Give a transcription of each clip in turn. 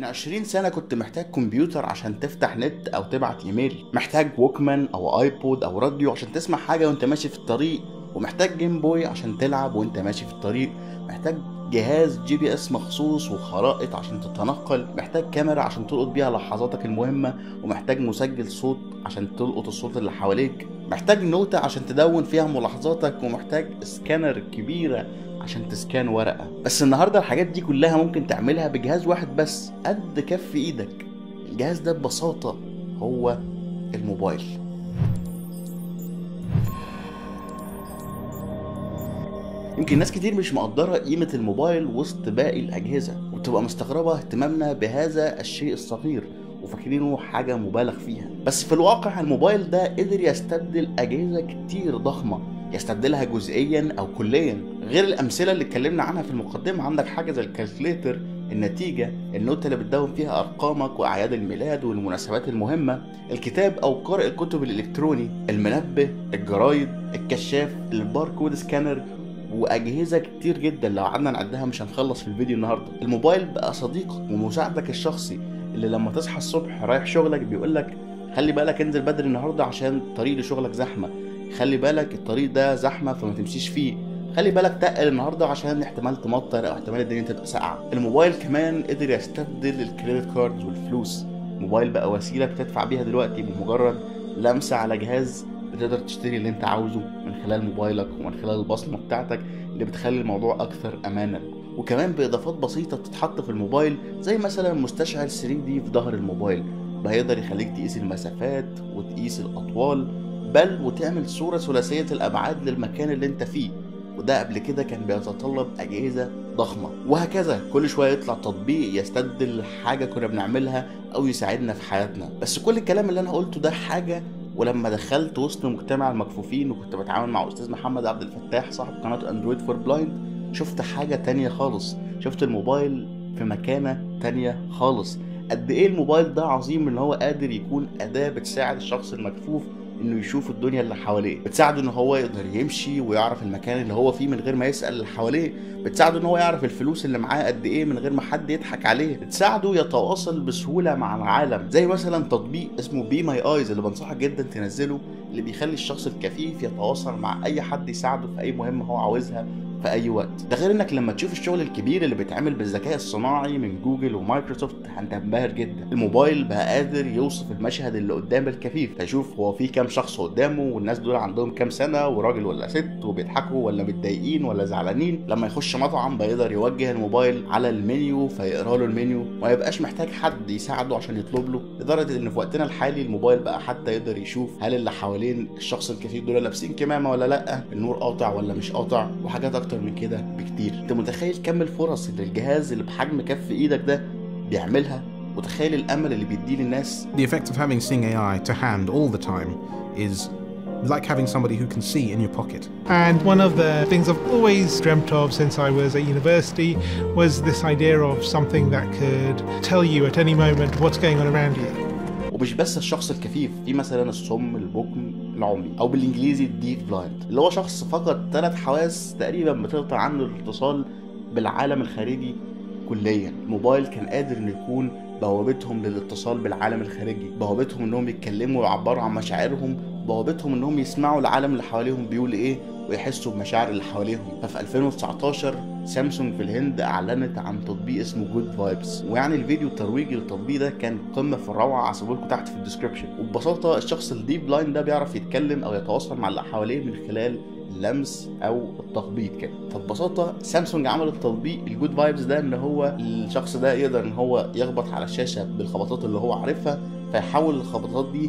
من 20 سنة كنت محتاج كمبيوتر عشان تفتح نت أو تبعت إيميل محتاج ووكمان أو آيبود أو راديو عشان تسمع حاجة وأنت ماشي في الطريق ومحتاج جيم بوي عشان تلعب وأنت ماشي في الطريق محتاج جهاز جي بي اس مخصوص وخرائط عشان تتنقل محتاج كاميرا عشان تلقط بيها لحظاتك المهمة ومحتاج مسجل صوت عشان تلقط الصوت اللي حواليك محتاج نوتة عشان تدون فيها ملاحظاتك ومحتاج سكانر كبيرة عشان تسكان ورقة بس النهاردة الحاجات دي كلها ممكن تعملها بجهاز واحد بس قد كف ايدك الجهاز ده ببساطة هو الموبايل يمكن ناس كتير مش مقدرة قيمة الموبايل وسط باقي الأجهزة وبتبقى مستغربة اهتمامنا بهذا الشيء الصغير وفاكرينه حاجة مبالغ فيها بس في الواقع الموبايل ده قدر يستبدل أجهزة كتير ضخمة يستبدلها جزئيا أو كليا غير الأمثلة اللي اتكلمنا عنها في المقدمة عندك حاجة زي الكالكوليتر النتيجة النوتة اللي بتدون فيها أرقامك وأعياد الميلاد والمناسبات المهمة الكتاب أو قارئ الكتب الإلكتروني المنبه الجرايد الكشاف الباركود سكانر واجهزه كتير جدا لو قعدنا نعدها مش هنخلص في الفيديو النهارده الموبايل بقى صديقك ومساعدك الشخصي اللي لما تصحى الصبح رايح شغلك بيقول لك خلي بالك انزل بدري النهارده عشان الطريق لشغلك زحمه خلي بالك الطريق ده زحمه فما تمشيش فيه خلي بالك تقل النهارده عشان احتمال تمطر او احتمال الدنيا تبقى ساقعه الموبايل كمان قدر يستبدل الكريدت كاردز والفلوس الموبايل بقى وسيله بتدفع بيها دلوقتي بمجرد لمسه على جهاز بتقدر تشتري اللي انت عاوزه من خلال موبايلك ومن خلال البصمه بتاعتك اللي بتخلي الموضوع اكثر امانا وكمان باضافات بسيطه بتتحط في الموبايل زي مثلا مستشعر 3 دي في ظهر الموبايل هيقدر يخليك تقيس المسافات وتقيس الاطوال بل وتعمل صوره ثلاثيه الابعاد للمكان اللي انت فيه وده قبل كده كان بيتطلب اجهزه ضخمه وهكذا كل شويه يطلع تطبيق يستبدل حاجه كنا بنعملها او يساعدنا في حياتنا بس كل الكلام اللي انا قلته ده حاجه ولما دخلت وسط مجتمع المكفوفين وكنت بتعاون مع استاذ محمد عبد الفتاح صاحب قناه اندرويد فور بلايند شفت حاجه تانية خالص شفت الموبايل في مكانه تانية خالص قد ايه الموبايل ده عظيم ان هو قادر يكون اداه بتساعد الشخص المكفوف انه يشوف الدنيا اللي حواليه بتساعده ان هو يقدر يمشي ويعرف المكان اللي هو فيه من غير ما يسال اللي حواليه بتساعده ان هو يعرف الفلوس اللي معاه قد ايه من غير ما حد يضحك عليه بتساعده يتواصل بسهوله مع العالم زي مثلا تطبيق اسمه بي ماي ايز اللي بنصحك جدا تنزله اللي بيخلي الشخص الكفيف يتواصل مع اي حد يساعده في اي مهمه هو عاوزها في اي وقت ده غير انك لما تشوف الشغل الكبير اللي بيتعمل بالذكاء الصناعي من جوجل ومايكروسوفت هتنبهر جدا الموبايل بقى قادر يوصف المشهد اللي قدام الكفيف فيشوف هو في كام شخص قدامه والناس دول عندهم كام سنه وراجل ولا ست وبيضحكوا ولا متضايقين ولا زعلانين لما يخش مطعم بيقدر يوجه الموبايل على المنيو فيقرا له المنيو وما يبقاش محتاج حد يساعده عشان يطلب له لدرجه ان في وقتنا الحالي الموبايل بقى حتى يقدر يشوف هل اللي حوالين الشخص الكفيف دول لابسين كمامه ولا لا النور قاطع ولا مش قاطع وحاجات اكتر من كده بكتير انت متخيل كم الفرص اللي الجهاز اللي بحجم كف ايدك ده بيعملها متخيل الامل اللي بيديه للناس The effect of having Sing AI to hand all the time is like having somebody who can see in your pocket. And one of the things I've always dreamt of since I was at university was this idea of something that could tell you at any moment what's going on around you. ومش بس الشخص الكفيف في مثلا الصم البكم العمي او بالانجليزي الديف بلايند اللي هو شخص فقد ثلاث حواس تقريبا بتقطع عنه الاتصال بالعالم الخارجي كليا الموبايل كان قادر انه يكون بوابتهم للاتصال بالعالم الخارجي بوابتهم انهم يتكلموا ويعبروا عن مشاعرهم بوابتهم انهم يسمعوا العالم اللي حواليهم بيقول ايه ويحسوا بمشاعر اللي حواليهم ففي 2019 سامسونج في الهند اعلنت عن تطبيق اسمه جود فايبس ويعني الفيديو الترويجي للتطبيق ده كان قمه في الروعه هسيبه لكم تحت في الديسكربشن وببساطه الشخص الديب بلايند ده بيعرف يتكلم او يتواصل مع اللي حواليه من خلال اللمس او التخبيط كده فببساطه سامسونج عملت تطبيق الجود فايبس ده ان هو الشخص ده يقدر ان هو يخبط على الشاشه بالخبطات اللي هو عارفها فيحول الخبطات دي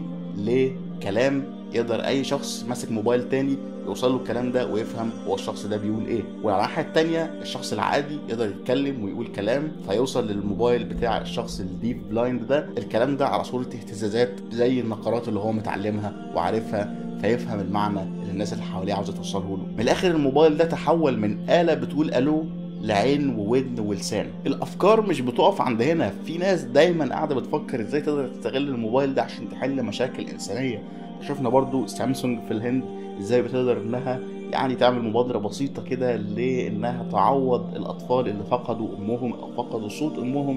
لكلام يقدر اي شخص ماسك موبايل تاني يوصل له الكلام ده ويفهم هو الشخص ده بيقول ايه وعلى الناحيه التانيه الشخص العادي يقدر يتكلم ويقول كلام فيوصل للموبايل بتاع الشخص الديف بلايند ده الكلام ده على صوره اهتزازات زي النقرات اللي هو متعلمها وعارفها فيفهم المعنى اللي الناس اللي حواليه عاوزه توصله له من الاخر الموبايل ده تحول من آلة بتقول الو لعين وودن ولسان الافكار مش بتقف عند هنا في ناس دايما قاعده بتفكر ازاي تقدر تستغل الموبايل ده عشان تحل مشاكل انسانيه شفنا برضو سامسونج في الهند ازاي بتقدر انها يعني تعمل مبادره بسيطه كده لانها تعوض الاطفال اللي فقدوا امهم او فقدوا صوت امهم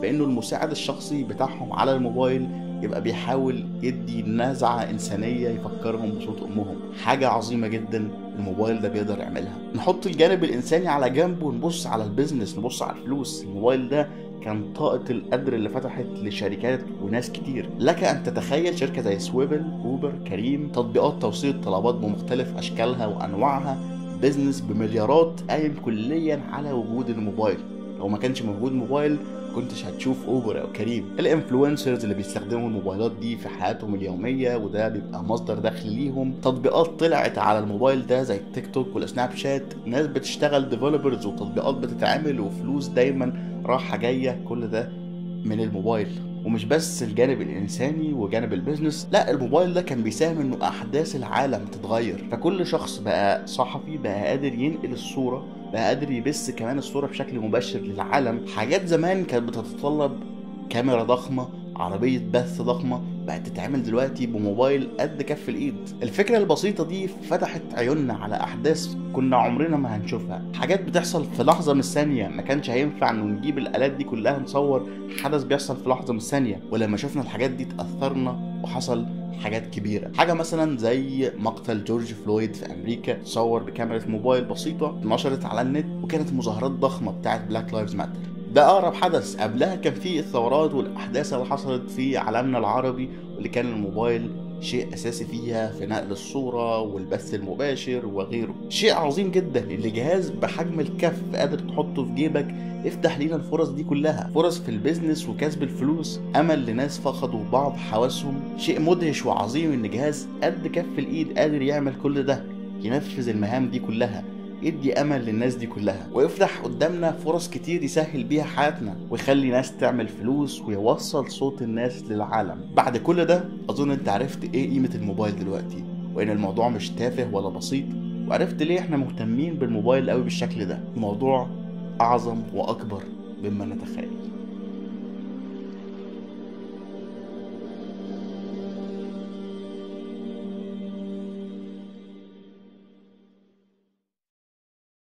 بانه المساعد الشخصي بتاعهم على الموبايل يبقى بيحاول يدي نزعة إنسانية يفكرهم بصوت أمهم حاجة عظيمة جدا الموبايل ده بيقدر يعملها نحط الجانب الإنساني على جنب ونبص على البيزنس نبص على الفلوس الموبايل ده كان طاقة القدر اللي فتحت لشركات وناس كتير لك أن تتخيل شركة زي سويفل أوبر كريم تطبيقات توصيل الطلبات بمختلف أشكالها وأنواعها بيزنس بمليارات قايم كليا على وجود الموبايل لو ما كانش موجود موبايل كنتش هتشوف اوبر او كريم الانفلونسرز اللي بيستخدموا الموبايلات دي في حياتهم اليوميه وده بيبقى مصدر دخل ليهم تطبيقات طلعت على الموبايل ده زي التيك توك والسناب شات ناس بتشتغل ديفلوبرز وتطبيقات بتتعمل وفلوس دايما رايحه جايه كل ده من الموبايل ومش بس الجانب الانساني وجانب البيزنس لا الموبايل ده كان بيساهم انه احداث العالم تتغير فكل شخص بقى صحفي بقى قادر ينقل الصوره بقى قادر يبث كمان الصوره بشكل مباشر للعالم حاجات زمان كانت بتتطلب كاميرا ضخمه عربية بث ضخمة بقت تتعمل دلوقتي بموبايل قد كف الإيد الفكرة البسيطة دي فتحت عيوننا على أحداث كنا عمرنا ما هنشوفها حاجات بتحصل في لحظة من الثانية ما كانش هينفع إنه نجيب الآلات دي كلها نصور حدث بيحصل في لحظة من الثانية ولما شفنا الحاجات دي تأثرنا وحصل حاجات كبيرة حاجة مثلا زي مقتل جورج فلويد في أمريكا تصور بكاميرا موبايل بسيطة نشرت على النت وكانت مظاهرات ضخمة بتاعت بلاك لايفز ماتر ده اقرب حدث قبلها كان في الثورات والاحداث اللي حصلت في عالمنا العربي واللي كان الموبايل شيء اساسي فيها في نقل الصوره والبث المباشر وغيره شيء عظيم جدا اللي جهاز بحجم الكف قادر تحطه في جيبك افتح لينا الفرص دي كلها فرص في البيزنس وكسب الفلوس امل لناس فقدوا بعض حواسهم شيء مدهش وعظيم ان جهاز قد كف الايد قادر يعمل كل ده ينفذ المهام دي كلها يدي امل للناس دي كلها ويفتح قدامنا فرص كتير يسهل بيها حياتنا ويخلي ناس تعمل فلوس ويوصل صوت الناس للعالم بعد كل ده اظن انت عرفت ايه قيمة الموبايل دلوقتي وان الموضوع مش تافه ولا بسيط وعرفت ليه احنا مهتمين بالموبايل قوي بالشكل ده الموضوع اعظم واكبر مما نتخيل